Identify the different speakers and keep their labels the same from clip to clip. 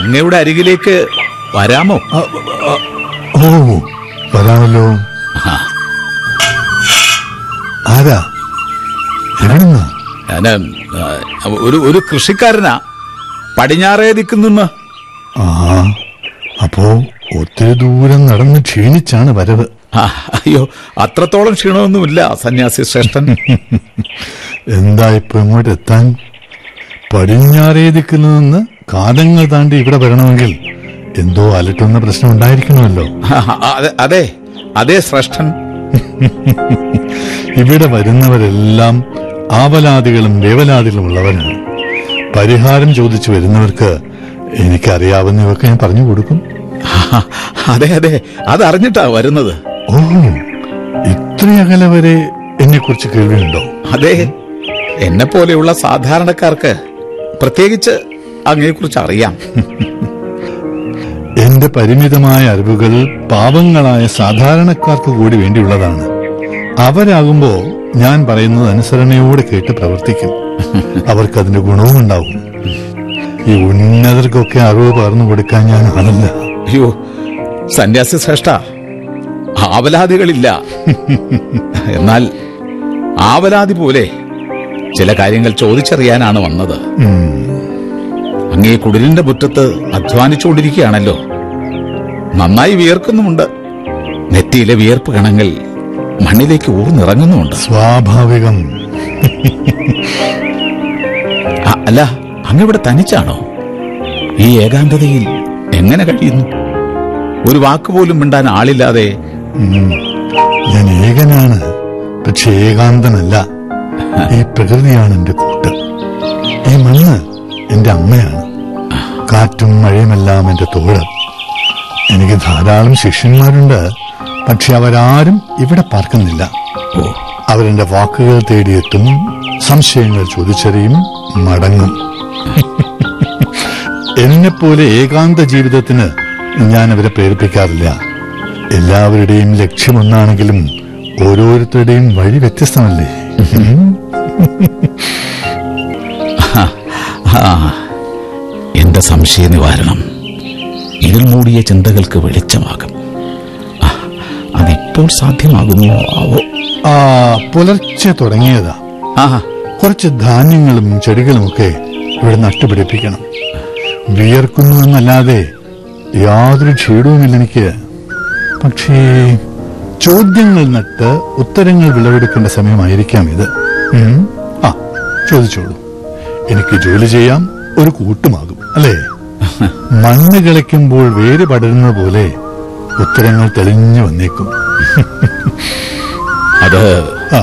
Speaker 1: അങ്ങയുടെ അരികിലേക്ക് വരാമോ
Speaker 2: ആ, ആ, ഓ വരാമല്ലോ
Speaker 1: ആ,
Speaker 2: ആരാ എവിടുന്ന്
Speaker 1: ഞാന് ആ, ഒരു ഒരു കൃഷിക്കാരനാ പടിഞ്ഞാറേ ദിക്കുനിന്ന്
Speaker 2: ആ അപ്പോ ഒത്തിരി ദൂരം നടന്ന് ക്ഷീണിച്ചാണ് വരവ്
Speaker 1: ആ, അയ്യോ അത്രത്തോളം ക്ഷീണമൊന്നുമില്ല സന്യാസി ശ്രേഷ്ഠൻ
Speaker 2: എന്താ ഇപ്പൊ ഇങ്ങോട്ട് എത്താൻ പടിഞ്ഞാറേ ദിക്കിൽ നിന്ന് കാലങ്ങൾ താണ്ടി ഇവിടെ വരണമെങ്കിൽ എന്തോ അലട്ടുന്ന പ്രശ്നം ഉണ്ടായിരിക്കണമല്ലോ
Speaker 1: ആ, അതെ അതെ അതെ ശ്രേഷ്ഠൻ
Speaker 2: ഇവിടെ വരുന്നവരെല്ലാം ആവലാദികളും വേവലാദികളും ഉള്ളവരാണ് പരിഹാരം ചോദിച്ചു വരുന്നവർക്ക് എനിക്കറിയാവുന്നവയൊക്കെ ഞാൻ പറഞ്ഞു കൊടുക്കും
Speaker 1: ആ, അതെ അതെ അതറിഞ്ഞിട്ടാ വരുന്നത്
Speaker 2: ഓ ഇത്ര അകലെ വരെ എന്നെ കുറിച്ച് കേൾവിയുണ്ടോ
Speaker 1: അതെ എന്നെ പോലെയുള്ള സാധാരണക്കാർക്ക് പ്രത്യേകിച്ച് അങ്ങയെക്കുറിച്ച് അറിയാം
Speaker 2: എന്റെ പരിമിതമായ അറിവുകൾ പാവങ്ങളായ സാധാരണക്കാർക്ക് കൂടി വേണ്ടിയുള്ളതാണ് അവരാകുമ്പോ ഞാൻ പറയുന്നത് അനുസരണയോടെ കേട്ട് പ്രവർത്തിക്കും അവർക്കതിന്റെ ഗുണവും ഉണ്ടാവും ഈ ഉന്നതർക്കൊക്കെ അറിവ് പകർന്നു കൊടുക്കാൻ ഞാൻ ആളല്ല
Speaker 1: അയ്യോ സന്യാസി ശ്രേഷ്ഠ ആവലാദികളില്ല എന്നാൽ ആവലാതി പോലെ ചില കാര്യങ്ങൾ ചോദിച്ചറിയാനാണ് വന്നത് അങ്ങേ കുടിലിന്റെ മുറ്റത്ത് അധ്വാനിച്ചുകൊണ്ടിരിക്കുകയാണല്ലോ നന്നായി വിയർക്കുന്നുമുണ്ട് നെറ്റിയിലെ വിയർപ്പ് കണങ്ങൾ മണ്ണിലേക്ക് ഊർന്നിറങ്ങുന്നുമുണ്ട്
Speaker 2: സ്വാഭാവികം
Speaker 1: ആ, അല്ല അങ്ങിവിടെ തനിച്ചാണോ ഈ ഏകാന്തതയിൽ എങ്ങനെ കഴിയുന്നു ഒരു വാക്കുപോലും മിണ്ടാൻ ആളില്ലാതെ
Speaker 2: ഉം. ഞാൻ ഏകനാണ് പക്ഷെ ഏകാന്തനല്ല ഈ പ്രകൃതിയാണ് എന്റെ കൂട്ട് ഈ മണ്ണ് എന്റെ അമ്മയാണ് കാറ്റും മഴയുമെല്ലാം എന്റെ തോട് എനിക്ക് ധാരാളം ശിഷ്യന്മാരുണ്ട് പക്ഷെ അവരാരും ഇവിടെ പാർക്കുന്നില്ല
Speaker 1: ഓ
Speaker 2: അവരെന്റെ വാക്കുകൾ തേടിയെത്തും സംശയങ്ങൾ ചോദിച്ചറിയും മടങ്ങും എന്നെപ്പോലെ ഏകാന്ത ജീവിതത്തിന് ഞാൻ അവരെ പ്രേരിപ്പിക്കാറില്ല എല്ലാവരുടെയും ലക്ഷ്യമൊന്നാണെങ്കിലും ഓരോരുത്തരുടെയും വഴി വ്യത്യസ്തമല്ലേ ഉം.
Speaker 1: ആ എന്റെ സംശയ നിവാരണം ഇതിൽ മൂടിയ ചിന്തകൾക്ക് വെളിച്ചമാകും ആ, അതിപ്പോൾ സാധ്യമാകുമോ ആവോ
Speaker 2: ആ പുലർച്ചെ തുടങ്ങിയതാ
Speaker 1: ആ
Speaker 2: കുറച്ച് ധാന്യങ്ങളും ചെടികളുമൊക്കെ ഇവിടെ നട്ടുപിടിപ്പിക്കണം വിയർക്കുന്നു എന്നല്ലാതെ യാതൊരു ക്ഷീണവുമില്ല എനിക്ക് പക്ഷേ ചോദ്യങ്ങൾ നട്ട് ഉത്തരങ്ങൾ വിളവെടുക്കേണ്ട സമയമായിരിക്കാം ഇത് ഉം. ആ ചോദിച്ചോളൂ എനിക്ക് ജോലി ചെയ്യാം ഒരു കൂട്ടുമാകും അല്ലേ മണ്ണ് കിളയ്ക്കുമ്പോൾ വേര് പടരുന്ന പോലെ ഉത്തരങ്ങൾ തെളിഞ്ഞു വന്നേക്കും
Speaker 1: അത്
Speaker 2: ആ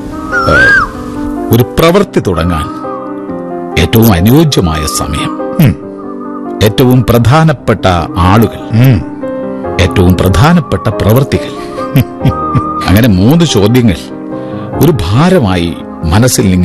Speaker 1: ഒരു പ്രവൃത്തി തുടങ്ങാൻ ഏറ്റവും അനുയോജ്യമായ സമയം
Speaker 2: ഉം,
Speaker 1: ഏറ്റവും പ്രധാനപ്പെട്ട ആളുകൾ
Speaker 2: ഉം.
Speaker 1: ഏറ്റവും പ്രധാനപ്പെട്ട പ്രവൃത്തികൾ അങ്ങനെ മൂന്ന് ചോദ്യങ്ങൾ ഒരു ഭാരമായി മനസ്സിൽ